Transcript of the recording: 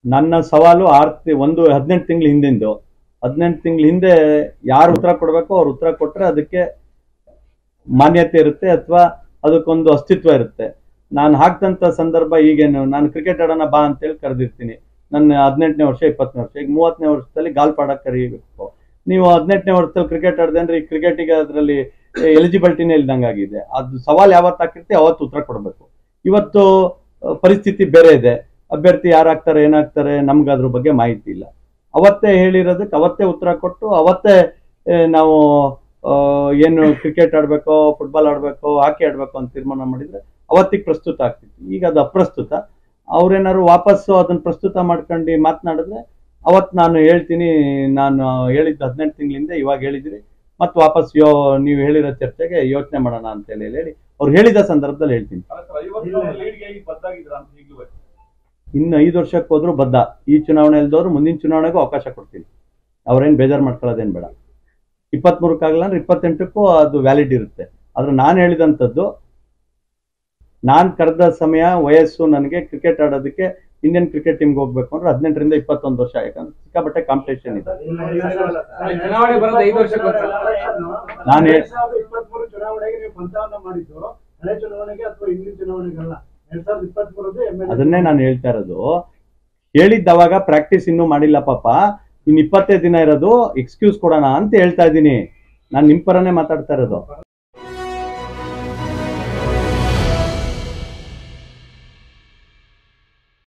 ನನ್ನ ಸವಾಲು ಆರು ತಿ- ಒಂದು ಹದಿನೆಂಟು ತಿಂಗಳ ಹಿಂದಿಂದು ಹದಿನೆಂಟು ತಿಂಗಳ ಹಿಂದೆ ಯಾರು ಉತ್ತರ ಕೊಡಬೇಕು ಅವ್ರು ಉತ್ತರ ಕೊಟ್ರೆ ಅದಕ್ಕೆ ಮಾನ್ಯತೆ ಇರುತ್ತೆ ಅಥವಾ ಅದಕ್ಕೊಂದು ಅಸ್ತಿತ್ವ ಇರುತ್ತೆ ನಾನು ಹಾಕ್ದಂತ ಸಂದರ್ಭ ಈಗೇನು ನಾನು ಕ್ರಿಕೆಟ್ ಆಡೋಣ ಬಾ ಅಂತೇಳಿ ಕರೆದಿರ್ತೀನಿ ನನ್ನ ಹದಿನೆಂಟನೇ ವರ್ಷ ಇಪ್ಪತ್ತನೇ ವರ್ಷ ಈಗ ಮೂವತ್ತನೇ ವರ್ಷದಲ್ಲಿ ಗಾಲ್ಫ್ ಆಡಕ್ಕೆ ಕರೀಬೇಕು ನೀವು ಹದಿನೆಂಟನೇ ವರ್ಷದಲ್ಲಿ ಕ್ರಿಕೆಟ್ ಆಡದೆ ಅಂದ್ರೆ ಈ ಕ್ರಿಕೆಟಿಗೆ ಅದರಲ್ಲಿ ಎಲಿಜಿಬಿಲಿಟಿನೇ ಇಲ್ದಂಗೆ ಆಗಿದೆ ಅದು ಸವಾಲ್ ಯಾವತ್ತು ಹಾಕಿರ್ತೀವಿ ಅವತ್ತು ಉತ್ತರ ಕೊಡಬೇಕು ಇವತ್ತು ಆ, ಪರಿಸ್ಥಿತಿ ಬೇರೆ ಇದೆ ಅಭ್ಯರ್ಥಿ ಯಾರಾಗ್ತಾರೆ ಏನಾಗ್ತಾರೆ ನಮ್ಗೆ ಅದ್ರ ಬಗ್ಗೆ ಮಾಹಿತಿ ಇಲ್ಲ ಅವತ್ತೇ ಹೇಳಿರೋದಕ್ಕೆ ಅವತ್ತೇ ಉತ್ತರ ಕೊಟ್ಟು ಅವತ್ತೇ ಆ, ನಾವು ಆ, ಏನು ಕ್ರಿಕೆಟ್ ಆಡ್ಬೇಕೋ ಫುಟ್ಬಾಲ್ ಆಡ್ಬೇಕೋ ಹಾಕಿ ಆಡ್ಬೇಕು ಅಂತ ತೀರ್ಮಾನ ಮಾಡಿದ್ರೆ ಅವತ್ತಿಗೆ ಪ್ರಸ್ತುತ ಆಗ್ತಿತ್ತು ಈಗ ಅದು ಅಪ್ರಸ್ತುತ ಅವ್ರೇನಾದ್ರು ವಾಪಸ್ಸು ಅದನ್ನ ಪ್ರಸ್ತುತ ಮಾಡ್ಕೊಂಡು ಮಾತನಾಡಿದ್ರೆ ಅವತ್ ನಾನು ಹೇಳ್ತೀನಿ ನಾನು ಹೇಳಿದ್ದು ಹದಿನೆಂಟು ತಿಂಗಳಿಂದ ಇವಾಗ ಹೇಳಿದಿರಿ ಮತ್ತೆ ವಾಪಸ್ ಯೋ ನೀವು ಹೇಳಿರೋ ಚರ್ಚೆಗೆ ಯೋಚನೆ ಮಾಡೋಣ ಅಂತ ಹೇಳಿ ಹೇಳಿ ಅವ್ರು ಹೇಳಿದ ಸಂದರ್ಭದಲ್ಲಿ ಹೇಳ್ತೀನಿ ಇನ್ನು ಐದು ವರ್ಷಕ್ಕೆ ಹೋದ್ರು ಬದ್ಧ ಈ ಚುನಾವಣೆ ಇಲ್ದವ್ರು ಮುಂದಿನ ಚುನಾವಣೆಗೂ ಅವಕಾಶ ಕೊಡ್ತೀನಿ ಅವ್ರೇನ್ ಬೇಜಾರು ಮಾಡ್ಕೊಳ್ಳೋದೇನ್ ಬೇಡ ಇಪ್ಪತ್ಮೂರಕ್ಕಾಗಲ್ಲ ಅಂದ್ರೆ ಇಪ್ಪತ್ತೆಂಟಕ್ಕೂ ಅದು ವ್ಯಾಲಿಡ್ ಇರುತ್ತೆ ಆದ್ರೆ ನಾನು ಹೇಳಿದಂಥದ್ದು ನಾನ್ ಕರೆದ ಸಮಯ ವಯಸ್ಸು ನನಗೆ ಕ್ರಿಕೆಟ್ ಆಡೋದಕ್ಕೆ ಇಂಡಿಯನ್ ಕ್ರಿಕೆಟ್ ಟೀಮ್ಗೆ ಹೋಗ್ಬೇಕು ಅಂದ್ರೆ ಹದಿನೆಂಟರಿಂದ ಇಪ್ಪತ್ತೊಂದು ವರ್ಷ ಯಾಕಂದ್ರೆ ಸಿಕ್ಕಾಪಟ್ಟೆ ಕಾಂಪಿಟೇಷನ್ ಇದೆ ಚುನಾವಣೆ ಬರೋದು ಐದು ವರ್ಷಕ್ಕೆ ಒಂದ್ಸಲ. ನಾನು ಎರಡ್ ಸಾವಿರದ ಇಪ್ಪತ್ಮೂರು ಚುನಾವಣೆಗೆ ನೀವು ಪಂಚವನ್ನ ಮಾಡಿದ್ದು ಹಳೆ ಚುನಾವಣೆಗೆ ಅಥವಾ ಹಿಂದಿನ ಚುನಾವಣೆಗಲ್ಲ ಎರಡ್ ಸಾವಿರದ ಇಪ್ಪತ್ಮೂರದ್ದು ಎಮ್ ಅದನ್ನೇ ನಾನು ಹೇಳ್ತಾ ಇರೋದು ಹೇಳಿದ್ದ ಅವಾಗ ಪ್ರಾಕ್ಟೀಸ್ ಇನ್ನೂ ಮಾಡಿಲ್ಲ ಪಾಪ ಇನ್ ಇಪ್ಪತ್ತೇ ದಿನ ಇರೋದು ಎಕ್ಸ್ಕ್ಯೂಸ್ ಕೊಡೋಣ ಅಂತ ಹೇಳ್ತಾ ಇದ್ದೀನಿ ನಾನು ನಿಮ್ ಪರನೇ ಮಾತಾಡ್ತಾ ಇರೋದು